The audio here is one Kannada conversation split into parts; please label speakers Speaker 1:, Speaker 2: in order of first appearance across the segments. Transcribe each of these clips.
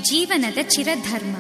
Speaker 1: ಜೀವನದ ಚಿರಧರ್ಮ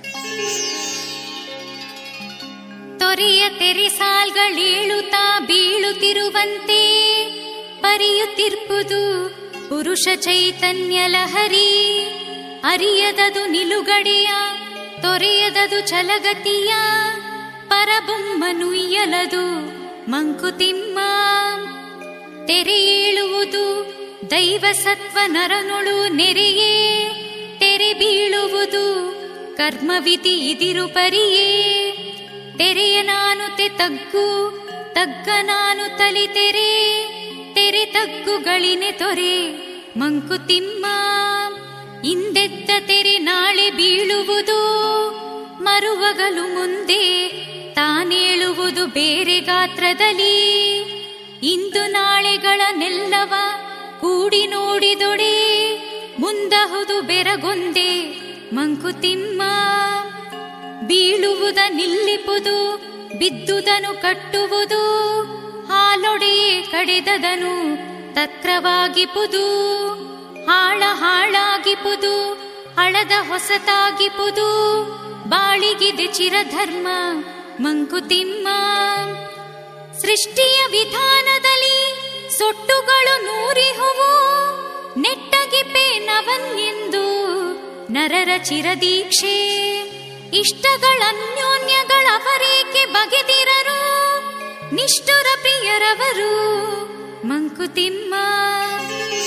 Speaker 1: ತೊರೆಯ ತೆರೆ ಸಾಲ್ಗಳೇಳುತ್ತಾ ಬೀಳುತ್ತಿರುವಂತೆ ಪರಿಯುತ್ತಿರ್ಪುದು ಪುರುಷ ಚೈತನ್ಯ ಲಹರಿ ಅರಿಯದದು ನಿಲುಗಡೆಯ ತೊರೆಯದದು ಛಲಗತಿಯ ಪರಬೊಮ್ಮನುಯ್ಯಲದು ಮಂಕುತಿಮ್ಮ ತೆರೆ ಏಳುವುದು ದೈವ ಸತ್ವ ನರನುಳು ನೆರೆಯೇ ತೆರೆ ಬೀಳುವುದು ಕರ್ಮವಿಧಿ ಇದಿರು ಪರಿಯೇ ತೆರೆಯ ನಾನು ತೆ ತಗ್ಗು ತಗ್ಗ ನಾನು ತಲಿ ತೆರೆ ತೆರೆ ತಗ್ಗುಗಳಿನೆ ತೊರೆ ಮಂಕುತಿಮ್ಮ ಇಂದೆದ್ದ ತೆರೆ ನಾಳೆ ಬೀಳುವುದು ಮರುವಗಲು ಮುಂದೆ ತಾನೇಳುವುದು ಬೇರೆ ಗಾತ್ರದಲ್ಲಿ ಇಂದು ನಾಳೆಗಳನ್ನೆಲ್ಲವ ಕೂಡಿ ನೋಡಿದೊಡೆ ಮುಂದಹುದು ಬೆರಗೊಂದೆ ಮಂಕುತಿಮ್ಮ ಬೀಳುವುದ ನಿಲ್ಲಿಪುದು ಬಿದ್ದುದನು ಕಟ್ಟುವುದು ಹಾಲೊಡೆಯೇ ಕಡೆದದನು ತಕ್ರವಾಗಿಪುದು ಹಾಳ ಹಾಳಾಗಿಪುದು ಹಳದ ಹೊಸತಾಗಿಪುದು ಬಾಳಿಗಿದೆ ಚಿರಧರ್ಮ ಮಂಕುತಿಮ್ಮ ಸೃಷ್ಟಿಯ ವಿಧಾನದಲ್ಲಿ ಸೊಟ್ಟುಗಳು ನೂರಿಹುವು ನೆಟ್ಟಗಿಪೆ ನವನ್ಯೆಂದು ನರರ ಚಿರದೀಕ್ಷೆ ಇಷ್ಟಗಳನ್ಯೋನ್ಯಗಳವರೇಕೆ ಬಗೆದಿರರು ನಿಷ್ಠುರ ಪ್ರಿಯರವರು ಮಂಕುತಿಮ್ಮ